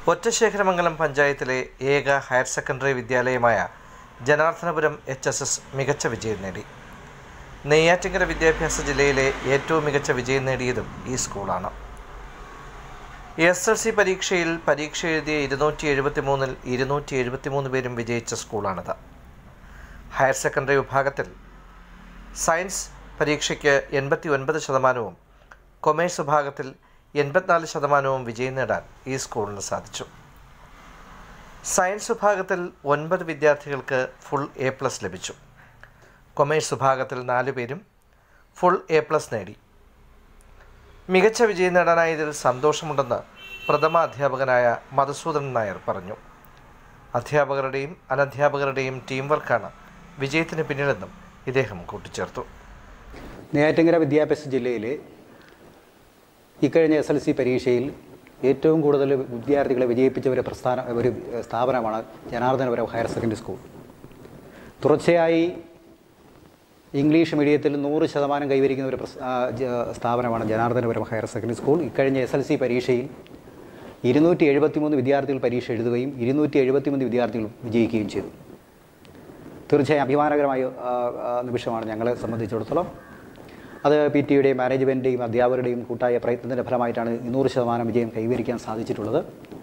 ഒറ്റശേഖരമംഗലം പഞ്ചായത്തിലെ ഏക higher secondary വിദ്യാലയമായ ജനാർദ്ദനപുരം എച്ച് എസ് എസ് മികച്ച വിജയം നേടി നെയ്യാറ്റിങ്കര വിദ്യാഭ്യാസ ജില്ലയിലെ ഏറ്റവും മികച്ച വിജയം നേടിയതും ഈ സ്കൂളാണ് എസ് എൽ സി പരീക്ഷയിൽ പരീക്ഷ എഴുതിയ ഇരുന്നൂറ്റി എഴുപത്തി മൂന്നിൽ ഇരുന്നൂറ്റി എഴുപത്തി മൂന്ന് പേരും വിജയിച്ച സ്കൂളാണിത് ഹയർ സെക്കൻഡറി വിഭാഗത്തിൽ സയൻസ് പരീക്ഷയ്ക്ക് എൺപത്തി ഒൻപത് ശതമാനവും കൊമേഴ്സ് വിഭാഗത്തിൽ എൺപത്തിനാല് ശതമാനവും വിജയം നേടാൻ ഈ സ്കൂളിന് സാധിച്ചു സയൻസ് വിഭാഗത്തിൽ ഒൻപത് വിദ്യാർത്ഥികൾക്ക് ഫുൾ എ പ്ലസ് ലഭിച്ചു കൊമേഴ്സ് വിഭാഗത്തിൽ നാല് പേരും ഫുൾ എ പ്ലസ് നേടി മികച്ച വിജയം നേടാനായതിൽ സന്തോഷമുണ്ടെന്ന് പ്രഥമ അധ്യാപകനായ മധുസൂദൻ നായർ പറഞ്ഞു അധ്യാപകരുടെയും അനധ്യാപകരുടെയും ടീം വർക്കാണ് വിജയത്തിന് പിന്നിലെന്നും ഇദ്ദേഹം കൂട്ടിച്ചേർത്തു നെയ്യാറ്റിങ്കര വിദ്യാഭ്യാസ ജില്ലയിലെ ഇക്കഴിഞ്ഞ എസ് എൽ സി പരീക്ഷയിൽ ഏറ്റവും കൂടുതൽ വിദ്യാർത്ഥികളെ വിജയിപ്പിച്ച ഒരു പ്രസ്ഥാന ഒരു സ്ഥാപനമാണ് ജനാർദ്ദനപുരം ഹയർ സെക്കൻഡറി സ്കൂൾ തുടർച്ചയായി ഇംഗ്ലീഷ് മീഡിയത്തിൽ നൂറ് ശതമാനം കൈവരിക്കുന്ന ഒരു പ്രസ്- ആ, ജ- സ്ഥാപനമാണ് ജനാർദ്ദനപുരം ഹയർ സെക്കൻഡറി സ്കൂൾ ഇക്കഴിഞ്ഞ എസ് എൽ സി പരീക്ഷയിൽ ഇരുന്നൂറ്റി എഴുപത്തിമൂന്ന് വിദ്യാർത്ഥികൾ പരീക്ഷ എഴുതുകയും ഇരുന്നൂറ്റി എഴുപത്തിമൂന്ന് വിദ്യാർത്ഥികൾ വിജയിക്കുകയും ചെയ്തു തീർച്ചയായും അഭിമാനകരമായ ആ, ആ, നിമിഷമാണ് ഞങ്ങളെ സംബന്ധിച്ചിടത്തോളം അത് പി ടിയുടെയും മാനേജ്മെൻറ്റിൻ്റെയും അധ്യാപകരുടെയും കൂട്ടായ പ്രയത്നത്തിൻ്റെ ഫലമായിട്ടാണ് നൂറ് ശതമാനം വിജയം കൈവരിക്കാൻ സാധിച്ചിട്ടുള്ളത്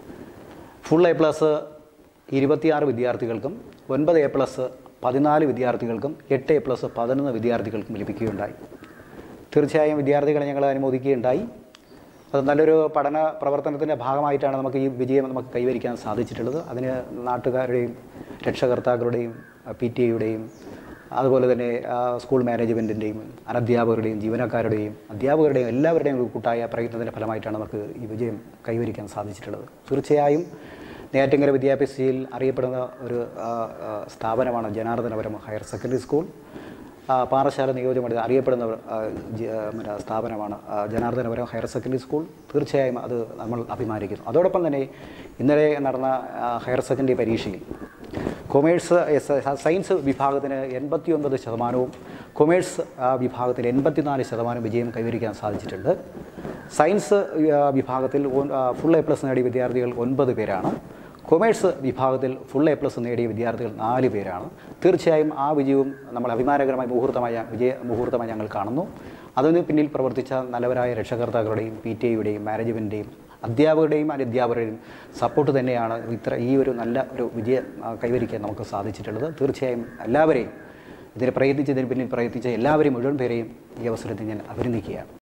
ഫുൾ എ പ്ലസ് ഇരുപത്തിയാറ് വിദ്യാർത്ഥികൾക്കും ഒൻപത് എ പ്ലസ് പതിനാല് വിദ്യാർത്ഥികൾക്കും എട്ട് എ പ്ലസ് പതിനൊന്ന് വിദ്യാർത്ഥികൾക്കും ലഭിക്കുകയുണ്ടായി തീർച്ചയായും വിദ്യാർത്ഥികളെ ഞങ്ങൾ അനുമോദിക്കുകയുണ്ടായി അത് നല്ലൊരു പഠന പ്രവർത്തനത്തിൻ്റെ ഭാഗമായിട്ടാണ് നമുക്ക് ഈ വിജയം നമുക്ക് കൈവരിക്കാൻ സാധിച്ചിട്ടുള്ളത് അതിന് നാട്ടുകാരുടെയും രക്ഷകർത്താക്കളുടെയും പി ടി എയുടെയും അതുപോലെ തന്നെ ആ, സ്കൂൾ മാനേജ്മെൻറ്റിൻ്റെയും അനധ്യാപകരുടെയും ജീവനക്കാരുടെയും അധ്യാപകരുടെയും എല്ലാവരുടെയും ഒരു കൂട്ടായ പ്രയത്നത്തിൻ്റെ ഫലമായിട്ടാണ് നമുക്ക് ഈ വിജയം കൈവരിക്കാൻ സാധിച്ചിട്ടുള്ളത് തീർച്ചയായും നെയ്യാറ്റിങ്കര വിദ്യാഭ്യാസയിൽ അറിയപ്പെടുന്ന ഒരു ആ, ആ, സ്ഥാപനമാണ് ജനാർദ്ദനപുരം ഹയർ സെക്കൻഡറി സ്കൂൾ ആ, പാറശാല നിയോജകമണ്ഡലത്തിൽ അറിയപ്പെടുന്ന ആ, ജ- ആ, മറ്റേ സ്ഥാപനമാണ് ആ, ജനാർദ്ദനപുരം ഹയർ സെക്കൻഡറി സ്കൂൾ തീർച്ചയായും അത് നമ്മൾ അഭിമാനിക്കുന്നു അതോടൊപ്പം തന്നെ ഇന്നലെ നടന്ന ആ, ഹയർ സെക്കൻഡറി പരീക്ഷയിൽ കൊമേഴ്സ് എസ് സയൻസ് വിഭാഗത്തിന് എൺപത്തി ഒൻപത് ശതമാനവും കൊമേഴ്സ് ആ, വിഭാഗത്തിന് എൺപത്തിനാല് ശതമാനം വിജയം കൈവരിക്കാൻ സാധിച്ചിട്ടുണ്ട് സയൻസ് ആ, വിഭാഗത്തിൽ ഒൻ- ആ, ഫുൾ എ പ്ലസ് നേടിയ വിദ്യാർത്ഥികൾ ഒൻപത് പേരാണ് കൊമേഴ്സ് വിഭാഗത്തിൽ ഫുൾ എ പ്ലസ് നേടിയ വിദ്യാർത്ഥികൾ നാല് പേരാണ് തീർച്ചയായും ആ വിജയവും നമ്മൾ അഭിമാനകരമായ മുഹൂർത്തമായ വിജയ മുഹൂർത്തമായി ഞങ്ങൾ കാണുന്നു അതിന് പിന്നിൽ പ്രവർത്തിച്ച നല്ലവരായ രക്ഷകർത്താക്കളുടെയും പി ടി എയുടെയും മാനേജ്മെൻറ്റിൻ്റെയും അധ്യാപകരുടെയും അനധ്യാപകരുടെയും സപ്പോർട്ട് തന്നെയാണ് ഇത്ര ഈ ഒരു നല്ല ഒരു വിജയം ആ, കൈവരിക്കാൻ നമുക്ക് സാധിച്ചിട്ടുള്ളത് തീർച്ചയായും എല്ലാവരെയും ഇതിന് പ്രയത്നിച്ചതിന് പിന്നിൽ പ്രയത്നിച്ച എല്ലാവരെയും മുഴുവൻ പേരെയും ഈ അവസരത്തിൽ ഞാൻ അഭിനന്ദിക്കുകയാണ്